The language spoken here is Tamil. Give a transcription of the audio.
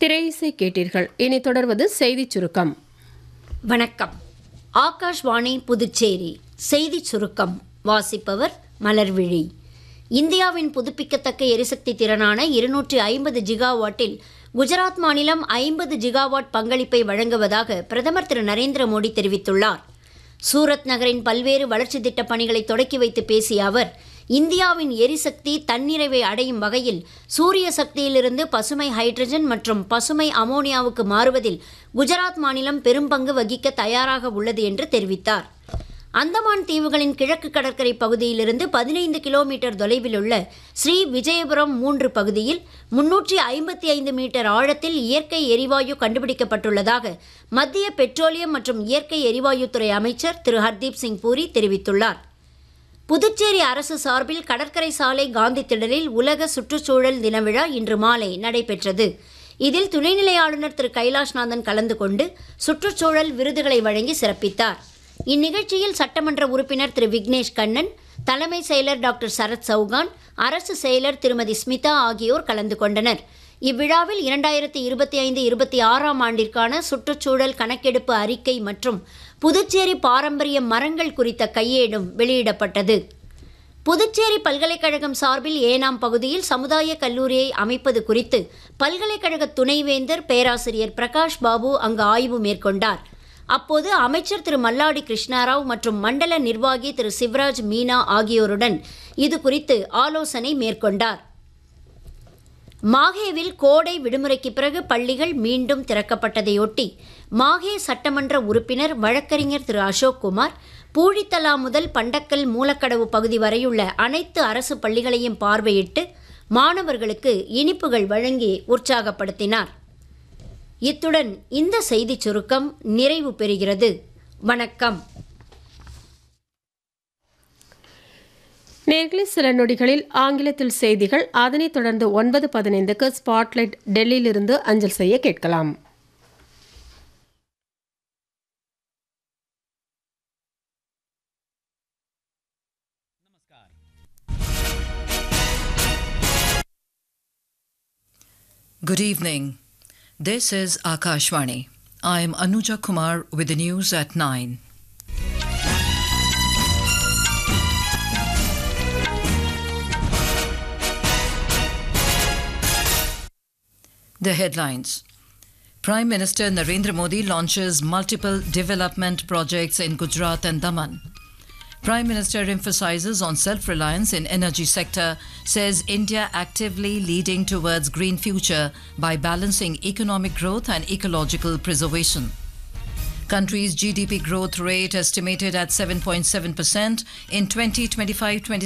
திரையிசை கேட்டீர்கள் இனி தொடர்வது செய்திச் சுருக்கம் வணக்கம் ஆகாஷ்வாணி புதுச்சேரி செய்திச் சுருக்கம் வாசிப்பவர் மலர்விழி இந்தியாவின் புதுப்பிக்கத்தக்க எரிசக்தி திறனான இருநூற்றி ஐம்பது ஜிகாவாட்டில் குஜராத் மாநிலம் ஐம்பது ஜிகாவாட் பங்களிப்பை வழங்குவதாக பிரதமர் திரு நரேந்திர மோடி தெரிவித்துள்ளார் சூரத் நகரின் பல்வேறு வளர்ச்சி திட்டப் பணிகளை தொடக்கி வைத்து பேசிய அவர் இந்தியாவின் எரிசக்தி தன்னிறைவை அடையும் வகையில் சூரிய சக்தியிலிருந்து பசுமை ஹைட்ரஜன் மற்றும் பசுமை அமோனியாவுக்கு மாறுவதில் குஜராத் மாநிலம் பெரும் பங்கு வகிக்க தயாராக உள்ளது என்று தெரிவித்தார் அந்தமான் தீவுகளின் கிழக்கு கடற்கரை பகுதியிலிருந்து பதினைந்து கிலோமீட்டர் தொலைவில் உள்ள ஸ்ரீ விஜயபுரம் மூன்று பகுதியில் முன்னூற்றி ஐம்பத்தி ஐந்து மீட்டர் ஆழத்தில் இயற்கை எரிவாயு கண்டுபிடிக்கப்பட்டுள்ளதாக மத்திய பெட்ரோலியம் மற்றும் இயற்கை எரிவாயுத்துறை அமைச்சர் திரு ஹர்தீப் சிங் பூரி தெரிவித்துள்ளார் புதுச்சேரி அரசு சார்பில் கடற்கரை சாலை காந்தி திடலில் உலக சுற்றுச்சூழல் தின விழா இன்று மாலை நடைபெற்றது இதில் துணைநிலை ஆளுநர் திரு கைலாஷ்நாதன் கலந்து கொண்டு சுற்றுச்சூழல் விருதுகளை வழங்கி சிறப்பித்தார் இந்நிகழ்ச்சியில் சட்டமன்ற உறுப்பினர் திரு விக்னேஷ் கண்ணன் தலைமை செயலர் டாக்டர் சரத் சௌகான் அரசு செயலர் திருமதி ஸ்மிதா ஆகியோர் கலந்து கொண்டனர் இவ்விழாவில் இரண்டாயிரத்தி இருபத்தி ஐந்து இருபத்தி ஆறாம் ஆண்டிற்கான சுற்றுச்சூழல் கணக்கெடுப்பு அறிக்கை மற்றும் புதுச்சேரி பாரம்பரிய மரங்கள் குறித்த கையேடும் வெளியிடப்பட்டது புதுச்சேரி பல்கலைக்கழகம் சார்பில் ஏனாம் பகுதியில் சமுதாய கல்லூரியை அமைப்பது குறித்து பல்கலைக்கழக துணைவேந்தர் பேராசிரியர் பிரகாஷ் பாபு அங்கு ஆய்வு மேற்கொண்டார் அப்போது அமைச்சர் திரு மல்லாடி கிருஷ்ணாராவ் மற்றும் மண்டல நிர்வாகி திரு சிவராஜ் மீனா ஆகியோருடன் இது குறித்து ஆலோசனை மேற்கொண்டார் மாஹேவில் கோடை விடுமுறைக்கு பிறகு பள்ளிகள் மீண்டும் திறக்கப்பட்டதையொட்டி மாஹே சட்டமன்ற உறுப்பினர் வழக்கறிஞர் திரு அசோக் குமார் பூழித்தலா முதல் பண்டக்கல் மூலக்கடவு பகுதி வரையுள்ள அனைத்து அரசு பள்ளிகளையும் பார்வையிட்டு மாணவர்களுக்கு இனிப்புகள் வழங்கி உற்சாகப்படுத்தினார் இத்துடன் இந்த செய்திச் சுருக்கம் நிறைவு பெறுகிறது வணக்கம் நேர்களே சில நொடிகளில் ஆங்கிலத்தில் செய்திகள் அதனைத் தொடர்ந்து ஒன்பது பதினைந்துக்கு ஸ்பாட்லைட் டெல்லியிலிருந்து அஞ்சல் செய்ய கேட்கலாம் Good evening. This is Akashvani. I am Anuja Kumar with the news at 9. The headlines Prime Minister Narendra Modi launches multiple development projects in Gujarat and Daman. Prime Minister emphasizes on self-reliance in energy sector, says India actively leading towards green future by balancing economic growth and ecological preservation. Country's GDP growth rate estimated at 7.7% in 2025-26